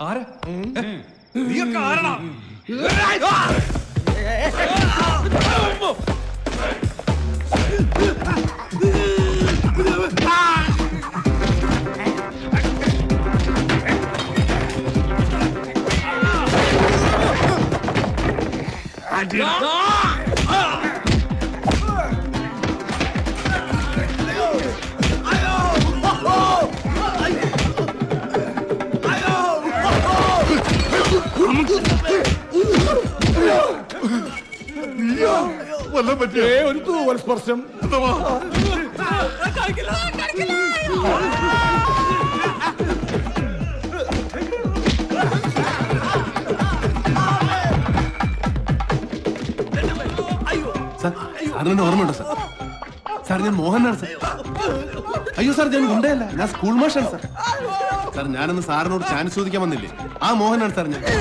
ആരാ നീയൊക്കെ ആരാടാ വല്ലതും പറ്റിയോ ഏ ഒരു തൂവൽ സ്പർശം സാർ സാറിന് ഓർമ്മയുണ്ടോ സാർ സാർ ഞാൻ മോഹനാണ് സാർ അയ്യോ സാർ ഞാൻ ഗുണ്ടയല്ല ഞാൻ സ്കൂൾ മാഷാണ് സാർ സാർ ഞാനന്ന് സാറിനോട് ചാൻസ് ചോദിക്കാൻ വന്നില്ലേ ആ മോഹനാണ് സാർ ഞാൻ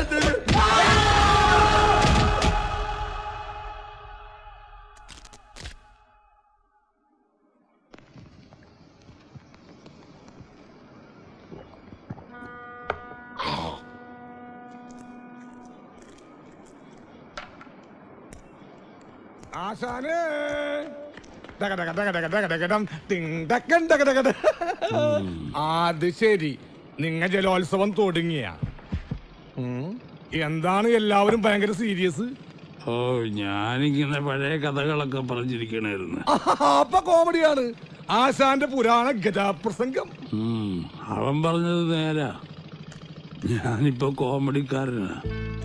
ആശാനേ ഡക ഡക ഡക ഡക ഡക ഡക ഡം ടിങ് ഡക്കൻ ഡക ഡക ഡ. അത് ശരി നിങ്ങ ജലോത്സവം തുടങ്ങിയ എന്താണ് എല്ലാവരും ഭയങ്കര സീരിയസ് ഓ ഞാനിങ്ങനെ പഴയ കഥകളൊക്കെ പറഞ്ഞിരിക്കണായിരുന്നു അപ്പൊ കോമഡിയാണ് ആശാന്റെ പുരാണ ഗജാപ്രസംഗം ഉം, അവൻ പറഞ്ഞത് നേരാ ഞാനിപ്പോ കോമഡിക്കാരനാ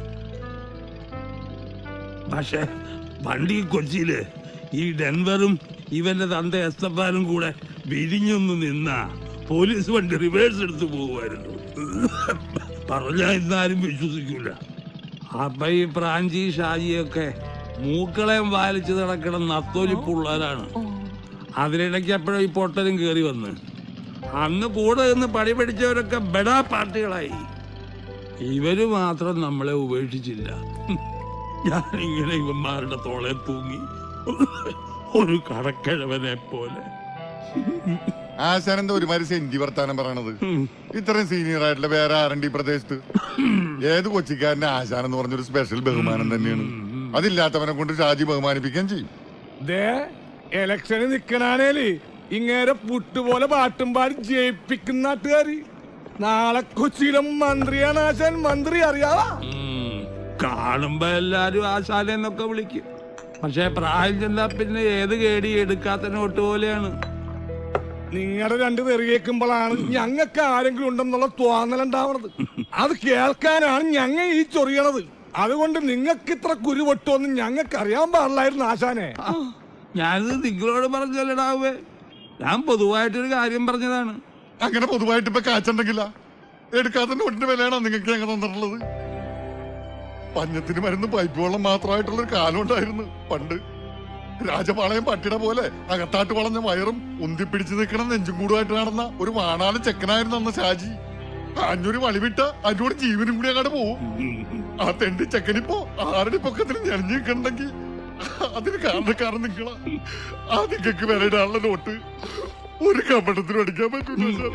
പക്ഷെ പണ്ട് ഈ കൊച്ചിയില് ഈ ഡെൻവറും ഇവന്റെ തന്ത എസ്തപ്പാനും കൂടെ വിരിഞ്ഞൊന്ന് നിന്നാ പോലീസ് വണ്ടി റിവേഴ്സ് എടുത്ത് പോകുമായിരുന്നു പറഞ്ഞാ ഇന്നാരും വിശ്വസിക്കൂല അപ്പൊ ഈ പ്രാഞ്ചി ഷാജിയൊക്കെ മൂക്കളെയും വാലിച്ച് നടക്കണം നത്തോലിപ്പുള്ളവരാണ് അതിനിടയ്ക്ക് എപ്പോഴും ഈ പൊട്ടലും കയറി വന്ന് അന്ന് കൂടെ നിന്ന് പണി പിടിച്ചവരൊക്കെ ബെടാ പാർട്ടികളായി ഇവര് മാത്രം നമ്മളെ ഉപേക്ഷിച്ചില്ല ഞാനിങ്ങനെ ഇവന്മാരുടെ തോളെ തൂങ്ങി ഒരു കടക്കിഴവനെ പോലെ ആശാനെന്താ ഒരുമാതിരി സെഞ്ചി വർത്താനം പറയണത് ഇത്രയും സീനിയർ ആയിട്ടുള്ള വേറെ ആരണ്ടി പ്രദേശത്ത് ഏത് കൊച്ചിക്കാരന്റെ ആശാൻ എന്ന് പറഞ്ഞൊരു സ്പെഷ്യൽ ബഹുമാനം തന്നെയാണ് അതില്ലാത്തവനെ കൊണ്ട് ഷാജി ബഹുമാനിപ്പിക്കാൻ ചെയ്യും ദേ ഇലക്ഷന് നിക്കണാനേല് ഇങ്ങേരെ പുട്ടുപോലെ പാട്ടും പാടി ജയിപ്പിക്കുന്ന നാട്ടുകാര് നാളെ കൊച്ചിയിലെ മന്ത്രിയാണ് ആശാൻ മന്ത്രി അറിയാവാ ഉം. കാണുമ്പോ എല്ലാരും ആശാലെന്നൊക്കെ വിളിക്കും പക്ഷെ പ്രായം ചെന്നാ പിന്നെ ഏത് കേടി എടുക്കാത്ത നോട്ട് പോലെയാണ് നിങ്ങളുടെ രണ്ട് തെറി കേൾക്കുമ്പോഴാണ് ഞങ്ങൾക്ക് ആരെങ്കിലും ഉണ്ടെന്നുള്ള തോന്നലുണ്ടാവണത് അത് കേൾക്കാനാണ് ഞങ്ങ ഈ ചൊറിയണത് അതുകൊണ്ട് നിങ്ങൾക്ക് ഇത്ര കുരുവട്ടോന്ന് ഞങ്ങൾക്ക് അറിയാൻ പാടില്ലായിരുന്നു ആശാനെ ഞാനിത് നിങ്ങളോട് പറഞ്ഞല്ലടാവേ ഞാൻ പൊതുവായിട്ടൊരു കാര്യം പറഞ്ഞതാണ് അങ്ങനെ പൊതുവായിട്ട് ഇപ്പൊ കാച്ചുണ്ടെങ്കില എടുക്കാത്ത നോട്ടിന്റെ വിലയാണോ നിങ്ങൾക്ക് ഞങ്ങൾ തന്നിട്ടുള്ളത് പഞ്ഞത്തിന് മരുന്ന് പൈപ്പ് വെള്ളം മാത്രമായിട്ടുള്ള ഒരു കാലം ഉണ്ടായിരുന്നു പണ്ട് രാജപാളയം പട്ടിയുടെ പോലെ അകത്താട്ട് വളഞ്ഞ വയറും ഉന്തിപ്പിടിച്ച് നിൽക്കണ നെഞ്ചും കൂടുമായിട്ട് നടന്ന ഒരു വാണാല് ചെക്കനായിരുന്നു അന്ന് ഷാജി അഞ്ഞൂറ് വളിവിട്ട അഞ്ഞൂറ് ജീവനും കൂടി അങ്ങോട്ട് പോവും ആ തെണ്ടി ചെക്കനിപ്പോ ആരുടെ പൊക്കത്തിൽ ഞെളിഞ്ഞു നിൽക്കണ്ടെങ്കിൽ അതിന് കാരണക്കാരൻ നിങ്ങളാ ആ നിങ്ങൾക്ക് വിലയിടാനുള്ള നോട്ട് ഒരു കപടത്തിനും അടിക്കാൻ പറ്റൂല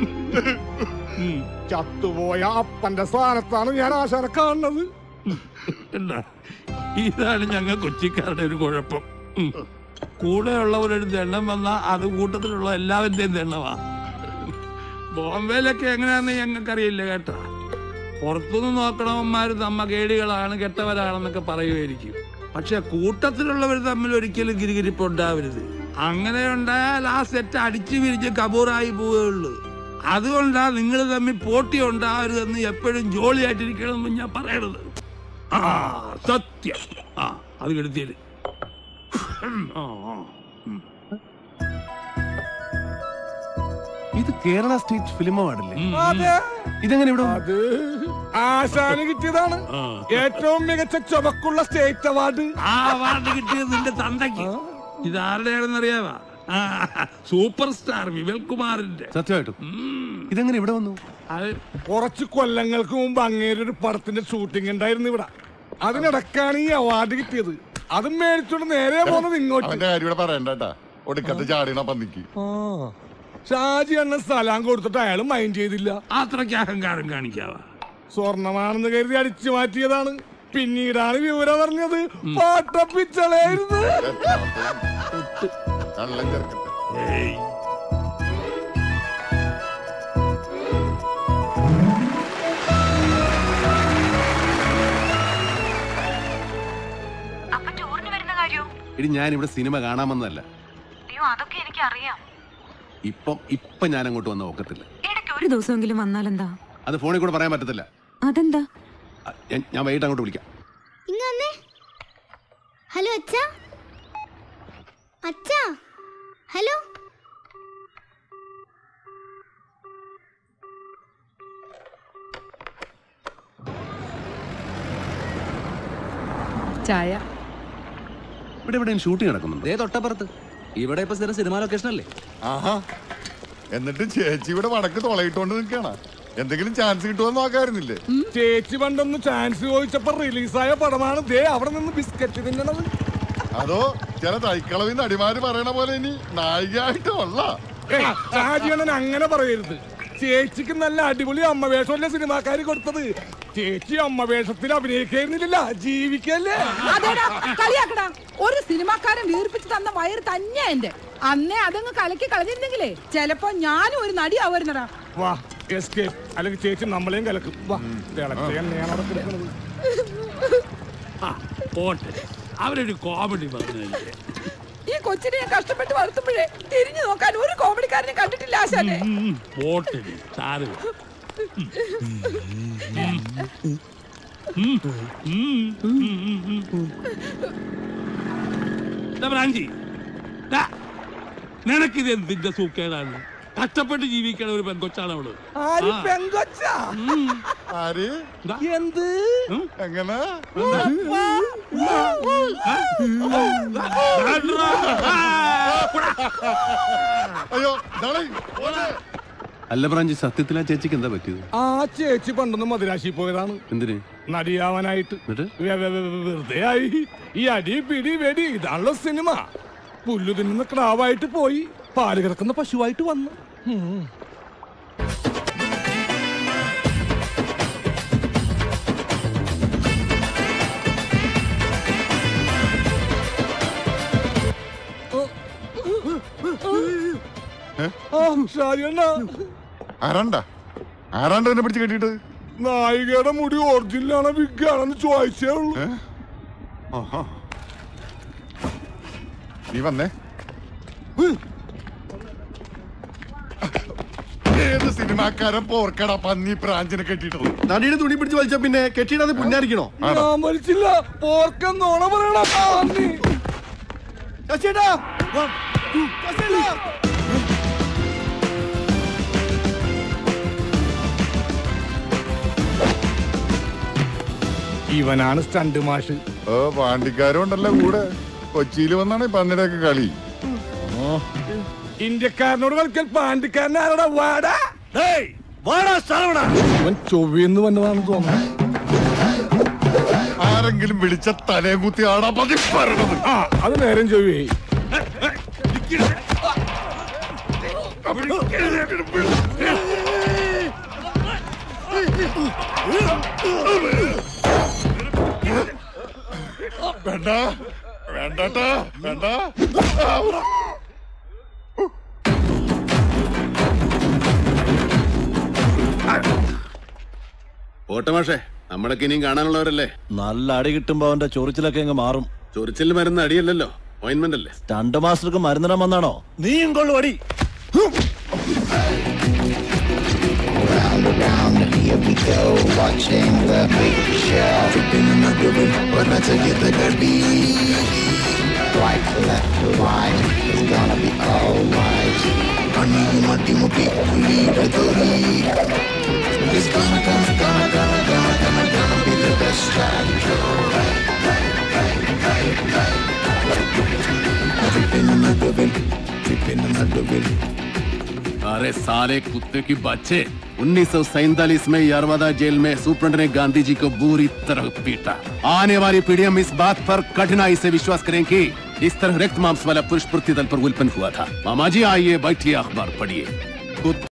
ചത്തുപോയ അപ്പന്റെ സ്ഥാനത്താണ് ഞാൻ ആശാനെ കാണുന്നത് എന്താ ഇതാണ് ഞങ്ങൾ കൊച്ചിക്കാരുടെ ഒരു കുഴപ്പം ഉം. കൂടെയുള്ളവരൊരു ദണ്ണം വന്നാൽ അത് കൂട്ടത്തിലുള്ള എല്ലാവരുടെയും ദണ്ണമാ ബോംബെയിലൊക്കെ എങ്ങനെയാന്ന് ഞങ്ങൾക്കറിയില്ല കേട്ടോ പുറത്തുനിന്ന് നോക്കണവന്മാര് നമ്മ കേടികളാണ് കെട്ടവരാണെന്നൊക്കെ പറയുമായിരിക്കും പക്ഷെ കൂട്ടത്തിലുള്ളവർ തമ്മിൽ ഒരിക്കലും ഗിരിഗിരിപ്പ് ഉണ്ടാവരുത് അങ്ങനെ ഉണ്ടായാൽ ആ സെറ്റ് അടിച്ചു പിരിച്ച് കബൂറായി പോവുകയുള്ളൂ അതുകൊണ്ടാ നിങ്ങൾ തമ്മിൽ പോട്ടി ഉണ്ടാവരുതെന്ന് എപ്പോഴും ജോളിയായിട്ടിരിക്കണമെന്ന് ഞാൻ പറയണത് ആ സത്യം ആ അത് കെടുത്തിയത് ആ ആ ഇത് കേരള സ്റ്റേറ്റ് ഫിലിം അവാർഡല്ലേ അതെ ഇതെങ്ങനെ ഇവിടെ വന്നു? അത് ആശാന് കിട്ടിയതാണ് ഏറ്റവും മികച്ച ചുമക്കുള്ള സ്റ്റേറ്റ് അവാർഡ് ആ അവാർഡ് കിട്ടിയത് നിന്റെ തന്തയ്ക്ക് ഇതാരുടെയാണെന്ന് അറിയാവാ ആ, സൂപ്പർ സ്റ്റാർ വിമൽ കുമാറിന്റെ സത്യമായിട്ടും ഇതെങ്ങനെ ഇവിടെ വന്നു അത് കുറച്ച് കൊല്ലങ്ങൾക്ക് മുമ്പ് അങ്ങേരൊരു പടത്തിന്റെ ഷൂട്ടിംഗ് ഉണ്ടായിരുന്നു ഇവിടെ അതിനിടക്കാണ് ഈ അവാർഡ് കിട്ടിയത് അതും മേടിച്ചോണ്ട് നേരെ പോകുന്നത് ഇങ്ങോട്ട് അവന്റെ കാര്യം ഇവിടെ പറയണ്ടട്ടാ ഒടുക്കത്തെ ചാടിയണ പന്നിക്ക് ആ. ഷാജി അണ്ണൻ സ്ഥലം കൊടുത്തിട്ട് അയാൾ മൈൻഡ് ചെയ്തില്ല അത്രയ്ക്ക് അഹങ്കാരം കാണിക്കാവാ സ്വർണമാണെന്ന് കരുതി അടിച്ചു മാറ്റിയതാണ് പിന്നീടാണ് വിവരം അറിഞ്ഞത് പാട്ടപ്പിച്ചളായിരുന്നു കള്ളൻ ചേർക്കട്ടെ അപ്പൊ ടൂറിന് വരുന്ന കാര്യോ ഇനി ഞാൻ ഇവിടെ സിനിമ കാണാമെന്നല്ല അയ്യോ അതൊക്കെ എനിക്ക് അറിയാം ഇപ്പം ഇപ്പൊ ഞാൻ അങ്ങോട്ട് വന്ന ഒക്കത്തില്ല ഇടയ്ക്ക് ഒരു ദിവസമെങ്കിലും വന്നാലെന്താ അത് ഫോണിൽ കൂടെ പറയാൻ പറ്റത്തില്ല അതെന്താ അ, ഞാൻ- ഞാൻ വൈകിട്ട് അങ്ങോട്ട് വിളിക്കാം ഇങ്ങ് വന്നേ ഹലോ അച്ഛാ അച്ഛാ ഹലോ ചായ ഇവിടെ എവിടെയും ഷൂട്ടിംഗ് നടക്കുന്നുണ്ട് ദേ തൊട്ടപ്പുറത്ത് ഇവിടെ ഇപ്പൊ സ്ഥിരം സിനിമ ലൊക്കേഷൻ അല്ലേ ആഹാ എന്നിട്ട് ചേച്ചി ഇവിടെ വടക്ക് തുളയിട്ടോണ്ട് നിൽക്കണ എന്തെങ്കിലും ചാൻസ് കിട്ടുമെന്ന് നോക്കാറുന്നില്ലേ ചേച്ചി പണ്ടൊന്ന് ചാൻസ് ചോദിച്ചപ്പോ റിലീസായ പടമാണ് ദേ അവിടെ നിന്ന് ബിസ്ക്കറ്റ് തിന്നണത് അതോ ചില തൈക്കളവിൽ നടിമാര് പറയണ പോലെ ഇനി നായികയായിട്ടുള്ള ഏയ്, ഷാജിയണ്ണൻ അങ്ങനെ പറയരുത് ചേച്ചിക്ക് നല്ല അടിപൊളി അമ്മ വേഷമല്ലേ സിനിമാക്കാര് കൊടുത്തത് ചേച്ചി അമ്മ വേഷത്തിൽ അഭിനയിക്കായിരുന്നില്ല ജീവിക്കല്ലേ അതേടാ കളിയാക്കടാ ഒരു സിനിമാക്കാരൻ വീർപ്പിച്ച് തന്ന വയറ് തന്നെയാ എന്റെ അന്നേ അതങ്ങ് കലക്കി കളഞ്ഞിരുന്നെങ്കിലേ ചെലപ്പോ ഞാനും ഒരു നടിയാവുന്നടാ വാ എസ്കേപ്പ് അല്ലെങ്കിൽ ചേച്ചി നമ്മളെയും കലക്കും വാ തിളച്ച എണ്ണയാണ് അവിടെ കിടക്കുന്നത് ആ, പോട്ടെ അവരൊരു കോമഡി പറഞ്ഞു ഈ കൊച്ചിനെ ഞാൻ കഷ്ടപ്പെട്ട് വളർത്തുമ്പോഴേ തിരിഞ്ഞു നോക്കാൻ ഒരു കോമഡിക്കാരനെ കണ്ടിട്ടില്ല ആശാനെ പോട്ടെ സാറ് ബ്രാഞ്ചി നിനക്കിത് എന്തിന്റെ സൂക്കേടാണ് കഷ്ടപ്പെട്ട് ജീവിക്കണ ഒരു പെൺകൊച്ചാണ് അവള് ആര് പെങ്കൊച്ച ആര് എന്ത് എങ്ങനെ അയ്യോ ദാളെ, ഓടെ. അല്ല ബ്രാഞ്ചി സത്യത്തിൽ ആ ചേച്ചിക്ക് എന്താ പറ്റിയത് ആ ചേച്ചി പണ്ടൊന്ന് മദിരാശി പോയതാണ് എന്തിന് നടിയാവാനായിട്ട് എന്നിട്ട് വെ- വെ- വെ- വെ- വെറുതെ ആയി ഈ അടി പിടി വെടി ഇതാണല്ലോ സിനിമ പുല്ലു തിന്നുന്ന ക്രാവായിട്ട് പോയി പാല് കിടക്കുന്ന പശുവായിട്ട് വന്നു ഉം. ആ, ഷാജിയണ്ണ, ആരാണ്ടാ ആരാണ്ട് എന്നെ പിടിച്ച് കെട്ടിയിട്ട് നായികയുടെ മുടി ഒറിജിനലാണോ വിഗാണെന്ന് ചോദിച്ചേ ഉള്ളൂ ഏ? ആഹാ. നീ വന്നേ ഏത് സിനിമാക്കാരൻ പോർക്കട പന്നി പ്രാഞ്ചിനെ കെട്ടിയിട്ടത് നടിയുടെ തുണി പിടിച്ച് വലിച്ച പിന്നെ കെട്ടിയിടാതെ പുന്നാരിക്കണോ ആണോ? ഞാൻ മരിച്ചില്ല പോർക്കെന്നോണ പറയണ പന്നി ഇവനാണ് സ്റ്റണ്ട് മാഷ് ഓ പാണ്ടിക്കാരും ഉണ്ടല്ലോ കൂടെ കൊച്ചിയിൽ വന്നാണ് ഈ പന്നിയുടെയൊക്കെ കളി ഇന്ത്യക്കാരനോട് കളിക്കാൻ പാണ്ടിക്കാരൻ ആരോടാ വാടാ ഇവൻ ചൊവ്വന്ന് വന്നതാണെന്ന് തോന്നുന്നു ആരെങ്കിലും വിളിച്ച തലയും കുത്തി ആടാ പതി പറയണത് ആ അത് നേരം ചൊവ്വേ വേണ്ട വേണ്ടട്ടാ വേണ്ട ഓട്ടമാഷേ നമ്മളൊക്കെ ഇനിയും കാണാനുള്ളവരല്ലേ നല്ല അടി കിട്ടുമ്പോ അവന്റെ ചൊറിച്ചിലൊക്കെ അങ്ങ് മാറും ചൊറിച്ചിൽ മരുന്ന് അടിയല്ലല്ലോ ഓയിൻമെന്റ് അല്ലേ രണ്ട് മാസ്റ്റർക്ക് മരുന്നിടാൻ വന്നാണോ നീയും കൊള്ളു അടി अरे साले कुत्ते की बच्चे 1947 में यरवदा जेल में सुप्रंट ने गांधी जी को बुरी तरह पीटा आने वाली पीढ़ियां इस बात पर कठिनाई से विश्वास करें कि इस तरह रक्त मांस वाला पुरुष पृथ्वी तल पर उल्पन्न हुआ था मामा जी आइए बैठिए अखबार पढ़िए कुत्ते